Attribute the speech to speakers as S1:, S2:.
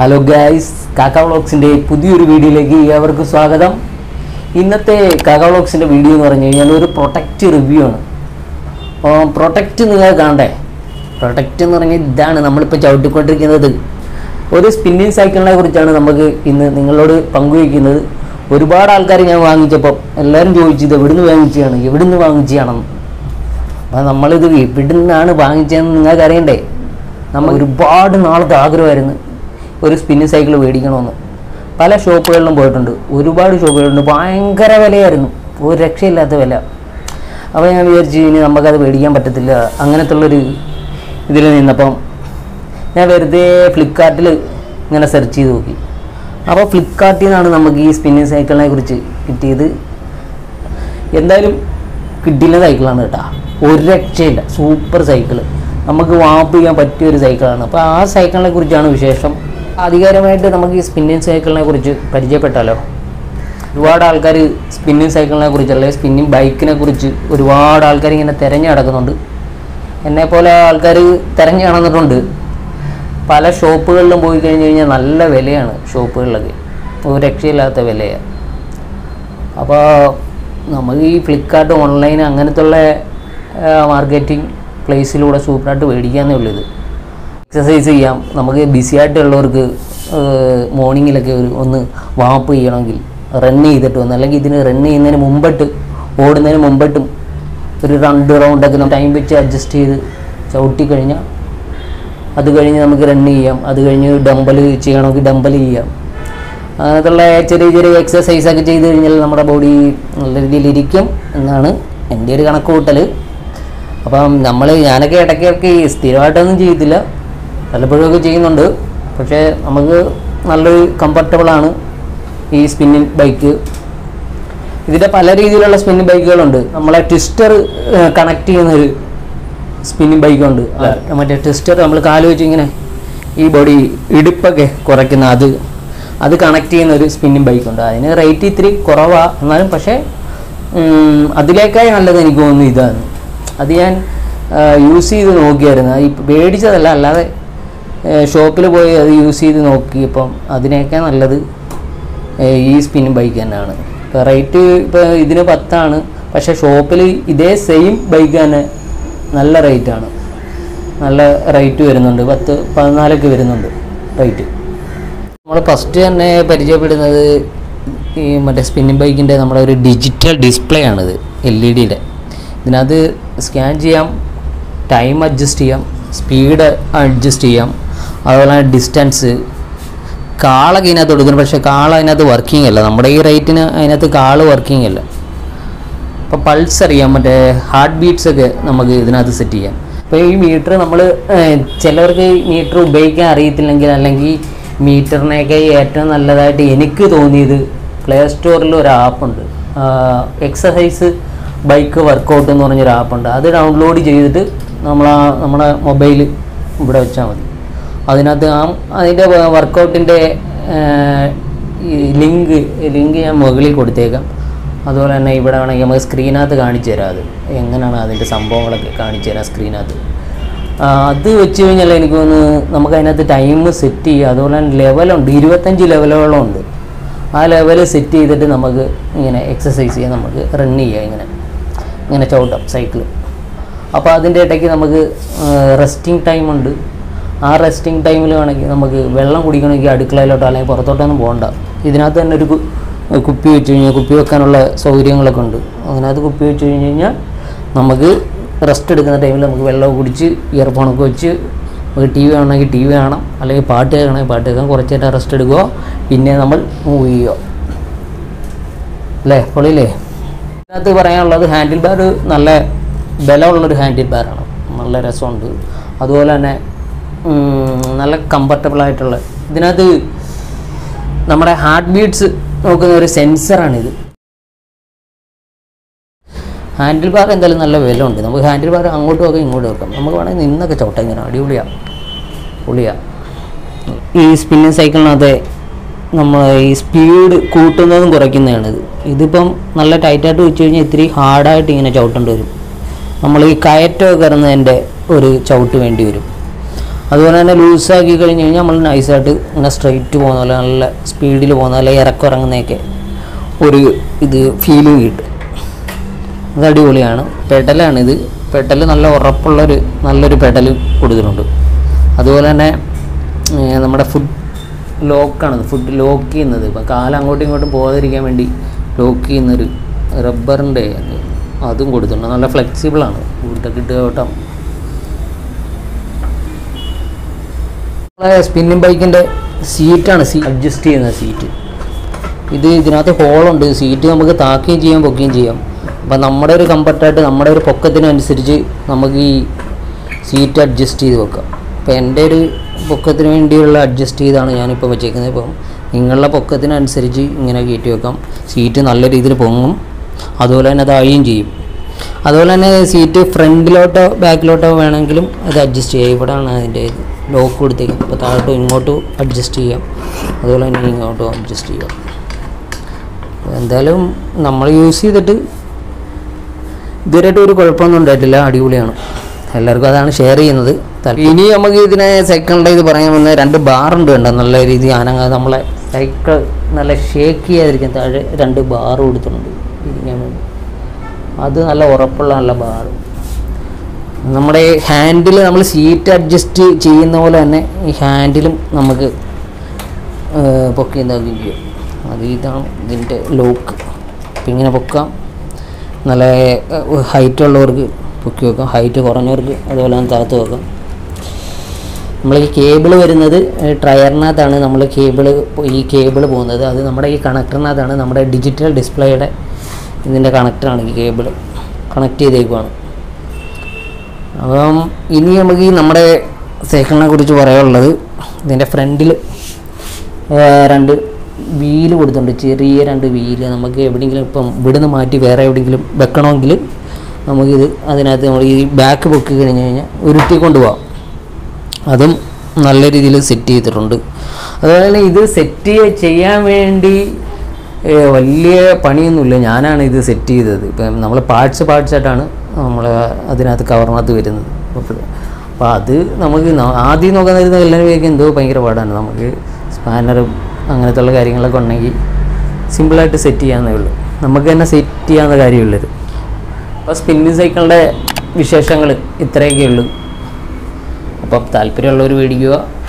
S1: Hello guys കാക്ക വ്ളോഗ്സിൻ്റെ പുതിയൊരു വീഡിയോയിലേക്ക് ഏവർക്കും സ്വാഗതം ഇന്നത്തെ കാക്ക വ്ളോഗ്സിൻ്റെ വീഡിയോ എന്ന് പറഞ്ഞു കഴിഞ്ഞാൽ ഒരു പ്രൊട്ടക്റ്റ് റിവ്യൂ ആണ് പ്രൊട്ടക്റ്റ് നിങ്ങൾ കാണണ്ടേ പ്രൊട്ടക്റ്റ് എന്ന് പറഞ്ഞാൽ ഇതാണ് നമ്മളിപ്പോൾ ചവിട്ടിക്കൊണ്ടിരിക്കുന്നത് ഒരു സ്പിന്നിങ് സൈക്കിളിനെ കുറിച്ചാണ് നമുക്ക് ഇന്ന് നിങ്ങളോട് പങ്കുവയ്ക്കുന്നത് ഒരുപാട് ആൾക്കാർ ഞാൻ വാങ്ങിച്ചപ്പോൾ എല്ലാവരും ചോദിച്ചു ഇത് എവിടുന്ന് വാങ്ങിച്ചതാണ് എവിടുന്ന് വാങ്ങിച്ചതാണെന്ന് അപ്പം നമ്മളിത് എവിടെ നിന്നാണ് വാങ്ങിച്ചതെന്ന് നിങ്ങൾക്ക് അറിയണ്ടേ നമ്മൾ ഒരുപാട് നാളത്തെ ആഗ്രഹമായിരുന്നു ഒരു സ്പിന്നിങ് സൈക്കിൾ മേടിക്കണമെന്ന് പല ഷോപ്പുകളിലും പോയിട്ടുണ്ട് ഒരുപാട് ഷോപ്പുകളുണ്ട് ഭയങ്കര വിലയായിരുന്നു ഒരു രക്ഷയില്ലാത്ത വില അപ്പോൾ ഞാൻ വിചാരിച്ചു ഇനി നമുക്കത് മേടിക്കാൻ പറ്റത്തില്ല അങ്ങനത്തെ ഉള്ളൊരു ഇതിൽ നിന്നപ്പം ഞാൻ വെറുതെ ഫ്ലിപ്കാർട്ടിൽ ഇങ്ങനെ സെർച്ച് ചെയ്ത് നോക്കി അപ്പോൾ ഫ്ലിപ്കാർട്ടിൽ നിന്നാണ് നമുക്ക് ഈ സ്പിന്നിങ് സൈക്കിളിനെ കുറിച്ച് കിട്ടിയത് എന്തായാലും കിട്ടില്ല സൈക്കിളാണ് കേട്ടോ ഒരു രക്ഷയില്ല സൂപ്പർ സൈക്കിൾ നമുക്ക് വാപ്പ് ചെയ്യാൻ പറ്റിയ ഒരു സൈക്കിളാണ് അപ്പോൾ ആ സൈക്കിളിനെ കുറിച്ചാണ് വിശേഷം ആധികാരികമായിട്ട് നമുക്ക് ഈ സ്പിന്നിങ് സൈക്കിളിനെ കുറിച്ച് പരിചയപ്പെട്ടാലോ ഒരുപാട് ആൾക്കാർ സ്പിന്നിങ് സൈക്കിളിനെ കുറിച്ച് അല്ലെങ്കിൽ സ്പിന്നിങ് ബൈക്കിനെ കുറിച്ച് ഒരുപാട് ആൾക്കാർ ഇങ്ങനെ തിരഞ്ഞു നടക്കുന്നുണ്ട് എന്നെ പോലെ ആൾക്കാർ തിരഞ്ഞു നടന്നിട്ടുണ്ട് പല ഷോപ്പുകളിലും പോയി കഴിഞ്ഞ് കഴിഞ്ഞാൽ നല്ല വിലയാണ് ഷോപ്പുകളിലൊക്കെ ഒരു രക്ഷയില്ലാത്ത വിലയാണ് അപ്പോൾ നമുക്ക് ഈ ഫ്ലിപ്കാർട്ട് ഓൺലൈൻ അങ്ങനത്തെ ഉള്ള മാർക്കറ്റിംഗ് പ്ലേസിലൂടെ സൂപ്പറായിട്ട് മേടിക്കാന്നേ ഉള്ളൂ ഇത് എക്സസൈസ് ചെയ്യാം നമുക്ക് ബിസി ആയിട്ടുള്ളവർക്ക് മോർണിംഗിലൊക്കെ ഒരു ഒന്ന് വാപ്പ് ചെയ്യണമെങ്കിൽ റൺ ചെയ്തിട്ട് വന്ന് അല്ലെങ്കിൽ ഇതിന് റൺ ചെയ്യുന്നതിന് മുമ്പിട്ട് ഓടുന്നതിന് മുമ്പിട്ടും ഒരു രണ്ട് റൗണ്ടൊക്കെ ടൈം വെച്ച് അഡ്ജസ്റ്റ് ചെയ്ത് ചവിട്ടി കഴിഞ്ഞാൽ അത് കഴിഞ്ഞ് നമുക്ക് റൺ ചെയ്യാം അത് കഴിഞ്ഞ് ഡമ്പൽ ചെയ്യണമെങ്കിൽ ഡമ്പൽ ചെയ്യാം അങ്ങനത്തുള്ള ചെറിയ ചെറിയ എക്സസൈസ് ഒക്കെ ചെയ്ത് കഴിഞ്ഞാൽ നമ്മുടെ ബോഡി നല്ല രീതിയിലിരിക്കും എന്നാണ് എൻ്റെ ഒരു കണക്ക് കൂട്ടൽ അപ്പം നമ്മൾ ഞാനൊക്കെ ഇടയ്ക്കൊക്കെ ഈ സ്ഥിരമായിട്ടൊന്നും ചെയ്യത്തില്ല പലപ്പോഴൊക്കെ ചെയ്യുന്നുണ്ട് പക്ഷേ നമുക്ക് നല്ലൊരു കംഫർട്ടബിളാണ് ഈ സ്പിന്നിങ് ബൈക്ക് ഇതിൻ്റെ പല രീതിയിലുള്ള സ്പിന്നിങ് ബൈക്കുകളുണ്ട് നമ്മളെ ട്വിസ്റ്റർ കണക്ട് ചെയ്യുന്നൊരു സ്പിന്നിങ് ബൈക്കുണ്ട് മറ്റേ ട്വിസ്റ്റർ നമ്മൾ കാല് വെച്ച് ഇങ്ങനെ ഈ ബോഡി ഇടുപ്പൊക്കെ കുറയ്ക്കുന്ന അത് അത് കണക്ട് ചെയ്യുന്ന ഒരു സ്പിന്നിങ് ബൈക്കുണ്ട് അതിന് റേറ്റ് ഇത്തിരി കുറവാണ് എന്നാലും പക്ഷേ ഉം, അതിലേക്കായി നല്ലത് എനിക്ക് തോന്നുന്നു ഇതാണ് അത് ഞാൻ യൂസ് ചെയ്ത് നോക്കിയായിരുന്നു അത് ഇപ്പം മേടിച്ചതല്ല അല്ലാതെ ഷോപ്പിൽ പോയി അത് യൂസ് ചെയ്ത് നോക്കിയപ്പം അതിനേക്കാൾ നല്ലത് ഏഹ് ഈ സ്പിന്നിങ് ബൈക്ക് തന്നെയാണ് ഇപ്പോൾ റേറ്റ് ഇപ്പോൾ ഇതിന് പത്താണ് പക്ഷേ ഷോപ്പിൽ ഇതേ സെയിം ബൈക്ക് തന്നെ നല്ല റേറ്റാണ് നല്ല റേറ്റ് വരുന്നുണ്ട് പത്ത് പതിനാലൊക്കെ വരുന്നുണ്ട് റേറ്റ് നമ്മൾ ഫസ്റ്റ് തന്നെ പരിചയപ്പെടുന്നത് ഈ മറ്റേ സ്പിന്നിങ് ബൈക്കിൻ്റെ നമ്മുടെ ഒരു ഡിജിറ്റൽ ഡിസ്പ്ലേ ആണിത് എൽ ഇ ഡിയുടെ ഇതിനകത്ത് സ്കാൻ ചെയ്യാം ടൈം അഡ്ജസ്റ്റ് ചെയ്യാം സ്പീഡ് അഡ്ജസ്റ്റ് ചെയ്യാം അതുപോലെ തന്നെ ഡിസ്റ്റൻസ് കാളൊക്കെ ഇതിനകത്ത് കൊടുക്കുന്നു പക്ഷേ കാള അതിനകത്ത് വർക്കിംഗ് അല്ല നമ്മുടെ ഈ റേറ്റിന് അതിനകത്ത് കാള് വർക്കിംഗ് അല്ല അപ്പോൾ പൾസ് അറിയാം മറ്റേ ഹാർട്ട് ബീറ്റ്സ് ഒക്കെ നമുക്ക് ഇതിനകത്ത് സെറ്റ് ചെയ്യാം അപ്പോൾ ഈ മീറ്റർ നമ്മൾ ചിലവർക്ക് മീറ്റർ ഉപയോഗിക്കാൻ അറിയത്തില്ലെങ്കിൽ അല്ലെങ്കിൽ മീറ്ററിനെയൊക്കെ ഏറ്റവും നല്ലതായിട്ട് എനിക്ക് തോന്നിയത് പ്ലേ സ്റ്റോറിൽ ഒരു ആപ്പുണ്ട് എക്സസൈസ് ബൈക്ക് വർക്കൗട്ട് എന്ന് പറഞ്ഞൊരു ആപ്പുണ്ട് അത് ഡൗൺലോഡ് ചെയ്തിട്ട് നമ്മൾ ആ നമ്മുടെ മൊബൈൽ ഇവിടെ വെച്ചാൽ മതി അതിനകത്ത് ആ അതിൻ്റെ വർക്കൗട്ടിൻ്റെ ഈ ലിങ്ക് ലിങ്ക് ഞാൻ മുകളിൽ കൊടുത്തേക്കാം അതുപോലെ തന്നെ ഇവിടെ വേണമെങ്കിൽ നമുക്ക് സ്ക്രീനകത്ത് കാണിച്ചു തരാം അത് എങ്ങനെയാണ് അതിൻ്റെ സംഭവങ്ങളൊക്കെ കാണിച്ചു തരാം സ്ക്രീനകത്ത് ആ, അത് വെച്ച് കഴിഞ്ഞാൽ എനിക്ക് തോന്നുന്നു നമുക്ക് അതിനകത്ത് ടൈം സെറ്റ് ചെയ്യുക അതുപോലെ തന്നെ ലെവലുണ്ട് ഇരുപത്തഞ്ച് ലെവലുകളും ഉണ്ട് ആ ലെവൽ സെറ്റ് ചെയ്തിട്ട് നമുക്ക് ഇങ്ങനെ എക്സസൈസ് ചെയ്യാം നമുക്ക് റൺ ചെയ്യാം ഇങ്ങനെ ഇങ്ങനെ ചവിട്ടാം സൈക്കിൾ അപ്പോൾ അതിൻ്റെ ഇടയ്ക്ക് നമുക്ക് റെസ്റ്റിംഗ് ടൈം ഉണ്ട് ആ റെസ്റ്റിംഗ് ടൈമിൽ വേണമെങ്കിൽ നമുക്ക് വെള്ളം കുടിക്കണമെങ്കിൽ അടുക്കളയിലോട്ടോ അല്ലെങ്കിൽ പുറത്തോട്ടൊന്നും പോകണ്ട ഇതിനകത്ത് തന്നെ ഒരു കു- കുപ്പി വെച്ച് കഴിഞ്ഞാൽ കുപ്പി വെക്കാനുള്ള സൗകര്യങ്ങളൊക്കെ ഉണ്ട് അതിനകത്ത് കുപ്പി വെച്ച് കഴിഞ്ഞ് കഴിഞ്ഞാൽ നമുക്ക് റെസ്റ്റ് എടുക്കുന്ന ടൈമിൽ നമുക്ക് വെള്ളം കുടിച്ച് ഇയർഫോണൊക്കെ വെച്ച് നമുക്ക് ടി വി ആണെങ്കിൽ ടി വി കാണാം അല്ലെങ്കിൽ പാട്ട് കേൾക്കണമെങ്കിൽ പാട്ട് കേൾക്കാം കുറച്ച് നേരം റെസ്റ്റ് എടുക്കുക പിന്നെ നമ്മൾ മൂവ് ചെയ്യുക അല്ലേ പൊളിയില്ലേ ഇതിനകത്ത് പറയാനുള്ളത് ഹാൻഡിൽ ബാർ നല്ല ബലമുള്ളൊരു ഹാൻഡിൽ ബാറാണ് നല്ല രസമുണ്ട് അതുപോലെ തന്നെ ഉം, നല്ല കംഫർട്ടബിൾ ആയിട്ടുള്ള ഇതിനകത്ത് നമ്മുടെ ഹാർട്ട് ബീറ്റ്സ് നോക്കുന്ന ഒരു സെൻസറാണിത് ഹാൻഡിൽ ബാർ എന്തായാലും നല്ല വില ഉണ്ട് നമുക്ക് ഹാൻഡിൽ ബാർ അങ്ങോട്ടും ഒക്കെ ഇങ്ങോട്ടും വെക്കാം നമുക്ക് വേണമെങ്കിൽ നിന്നൊക്കെ ചവിട്ടാം ഇങ്ങനെ അടിപൊളിയാണ് പൊളിയാണ് ഈ സ്പിന്നിങ് സൈക്കിളിനകത്ത് നമ്മൾ ഈ സ്പീഡ് കൂട്ടുന്നതും കുറയ്ക്കുന്നതാണ് ഇത് ഇതിപ്പം നല്ല ടൈറ്റായിട്ട് വെച്ച് കഴിഞ്ഞാൽ ഇത്തിരി ഹാർഡായിട്ട് ഇങ്ങനെ ചവിട്ടേണ്ടി വരും നമ്മൾ ഈ കയറ്റമൊക്കെ ഇറങ്ങുന്നതിൻ്റെ ഒരു ചവിട്ട് വേണ്ടി വരും അതുപോലെ തന്നെ ലൂസാക്കി കഴിഞ്ഞ് കഴിഞ്ഞാൽ നമ്മൾ നൈസായിട്ട് ഇങ്ങനെ സ്ട്രെയിറ്റ് പോകുന്ന പോലെ നല്ല സ്പീഡിൽ പോകുന്ന പോലെ ഇറക്കം ഇറങ്ങുന്നതൊക്കെ ഒരു ഇത് ഫീലിംഗ് കിട്ടും അത് അടിപൊളിയാണ് പെഡലാണിത് പെഡൽ നല്ല ഉറപ്പുള്ളൊരു നല്ലൊരു പെഡൽ കൊടുത്തിട്ടുണ്ട് അതുപോലെ തന്നെ ഏർ നമ്മുടെ ഫുഡ് ലോക്കാണ് ഫുഡ് ലോക്ക് ചെയ്യുന്നത് ഇപ്പം കാലം അങ്ങോട്ടും ഇങ്ങോട്ടും പോകാതിരിക്കാൻ വേണ്ടി ലോക്ക് ചെയ്യുന്നൊരു റബ്ബറിൻ്റെ അതും കൊടുത്തിട്ടുണ്ട് നല്ല ഫ്ലെക്സിബിളാണ് ഫുഡൊക്കെ ഇട്ട് കേട്ടോ നമ്മളെ സ്പിന്നിങ് ബൈക്കിൻ്റെ സീറ്റാണ് സീ അഡ്ജസ്റ്റ് ചെയ്യുന്ന സീറ്റ് ഇത് ഇതിനകത്ത് ഹോളുണ്ട് സീറ്റ് നമുക്ക് താക്കുകയും ചെയ്യാം പൊക്കുകയും ചെയ്യാം അപ്പം നമ്മുടെ ഒരു കംഫർട്ടായിട്ട് നമ്മുടെ ഒരു പൊക്കത്തിനനുസരിച്ച് നമുക്ക് ഈ സീറ്റ് അഡ്ജസ്റ്റ് ചെയ്ത് വെക്കാം അപ്പോൾ എൻ്റെ ഒരു പൊക്കത്തിന് വേണ്ടിയുള്ള അഡ്ജസ്റ്റ് ചെയ്താണ് ഞാനിപ്പോൾ വെച്ചേക്കുന്നത് ഇപ്പം നിങ്ങളുടെ പൊക്കത്തിനനുസരിച്ച് ഇങ്ങനെ കയറ്റി വെക്കാം സീറ്റ് നല്ല രീതിയിൽ പൊങ്ങും അതുപോലെ തന്നെ താഴുകയും ചെയ്യും അതുപോലെ തന്നെ സീറ്റ് ഫ്രണ്ടിലോട്ടോ ബാക്കിലോട്ടോ വേണമെങ്കിലും അത് അഡ്ജസ്റ്റ് ചെയ്യാം ഇവിടെയാണ് അതിൻ്റെ ലോക്ക് കൊടുത്തേക്കുന്നത് അപ്പോൾ താഴോട്ടും ഇങ്ങോട്ടും അഡ്ജസ്റ്റ് ചെയ്യാം അതുപോലെ തന്നെ ഇങ്ങോട്ടും അഡ്ജസ്റ്റ് ചെയ്യാം അപ്പോൾ എന്തായാലും നമ്മൾ യൂസ് ചെയ്തിട്ട് ഇതുവരെയായിട്ട് ഒരു കുഴപ്പമൊന്നും ഉണ്ടായിട്ടില്ല അടിപൊളിയാണ് എല്ലാവർക്കും അതാണ് ഷെയർ ചെയ്യുന്നത് താല്പര്യം. ഇനി നമുക്ക് ഇതിനെ സൈക്കിളിൻ്റെ ഇത് പറയാൻ വന്ന രണ്ട് ബാറുണ്ട് കണ്ടോ നല്ല രീതിയിൽ അനങ്ങാതെ നമ്മളെ സൈക്കിൾ നല്ല ഷേക്ക് ചെയ്യാതിരിക്കാൻ താഴെ രണ്ട് ബാർ കൊടുത്തിട്ടുണ്ട് ഇരിക്കാൻ വേണ്ടി അത് നല്ല ഉറപ്പുള്ള നല്ല ബാർ നമ്മുടെ ഹാൻഡിൽ നമ്മൾ സീറ്റ് അഡ്ജസ്റ്റ് ചെയ്യുന്ന പോലെ തന്നെ ഈ ഹാൻഡിലും നമുക്ക് പൊക്കി എന്താക്കുകയും ചെയ്യും അത് ഇതാണ് ഇതിൻ്റെ ലോക്ക് അപ്പം ഇങ്ങനെ പൊക്കാം നല്ല ഹൈറ്റ് ഉള്ളവർക്ക് പൊക്കി വെക്കാം ഹൈറ്റ് കുറഞ്ഞവർക്ക് അതുപോലെ തന്നെ താത്ത് വെക്കാം നമ്മൾ ഈ കേബിൾ വരുന്നത് ട്രയറിനകത്താണ് നമ്മൾ കേബിൾ ഈ കേബിൾ പോകുന്നത് അത് നമ്മുടെ ഈ കണക്ടറിനകത്താണ് നമ്മുടെ ഡിജിറ്റൽ ഡിസ്പ്ലേയുടെ ഇതിൻ്റെ കണക്ടറാണ് ഈ കേബിൾ കണക്ട് ചെയ്തേക്കുവാണ് അപ്പം ഇനി നമുക്ക് ഈ നമ്മുടെ സൈക്കിളിനെ കുറിച്ച് പറയാനുള്ളത് ഇതിൻ്റെ ഫ്രണ്ടിൽ രണ്ട് വീല് കൊടുത്തിട്ടുണ്ട് ചെറിയ രണ്ട് വീല് നമുക്ക് എവിടെയെങ്കിലും ഇപ്പം ഇവിടുന്ന് മാറ്റി വേറെ എവിടെയെങ്കിലും വെക്കണമെങ്കിൽ നമുക്കിത് അതിനകത്ത് നമ്മൾ ഈ ബാക്ക് പൊക്കി കഴിഞ്ഞ് കഴിഞ്ഞാൽ ഉരുട്ടി കൊണ്ടുപോകാം അതും നല്ല രീതിയിൽ സെറ്റ് ചെയ്തിട്ടുണ്ട് അതുപോലെ തന്നെ ഇത് സെറ്റ് ചെയ്യാൻ വേണ്ടി ഏ, വലിയ പണിയൊന്നുമില്ല ഞാനാണ് ഇത് സെറ്റ് ചെയ്തത് ഇപ്പം നമ്മൾ പാർട്സ് പാർട്സ് ആയിട്ടാണ് നമ്മൾ അതിനകത്ത് കവറിനകത്ത് വരുന്നത് അപ്പോൾ അത് നമുക്ക് ന- ആദ്യം നോക്കാൻ നേരുന്ന എല്ലാവരും വിചാരിക്കും എന്തോ ഭയങ്കര പാടാണ് നമുക്ക് സ്പാനറും അങ്ങനത്തെ ഉള്ള കാര്യങ്ങളൊക്കെ ഉണ്ടെങ്കിൽ സിമ്പിളായിട്ട് സെറ്റ് ചെയ്യാവുന്നേ ഉള്ളൂ നമുക്ക് തന്നെ സെറ്റ് ചെയ്യാവുന്ന കാര്യമുള്ളത് അപ്പോൾ സ്പിന്നിങ് സൈക്കിളിൻ്റെ വിശേഷങ്ങൾ ഇത്രയൊക്കെ ഉള്ളൂ അപ്പം താല്പര്യമുള്ളവർ മേടിക്കുക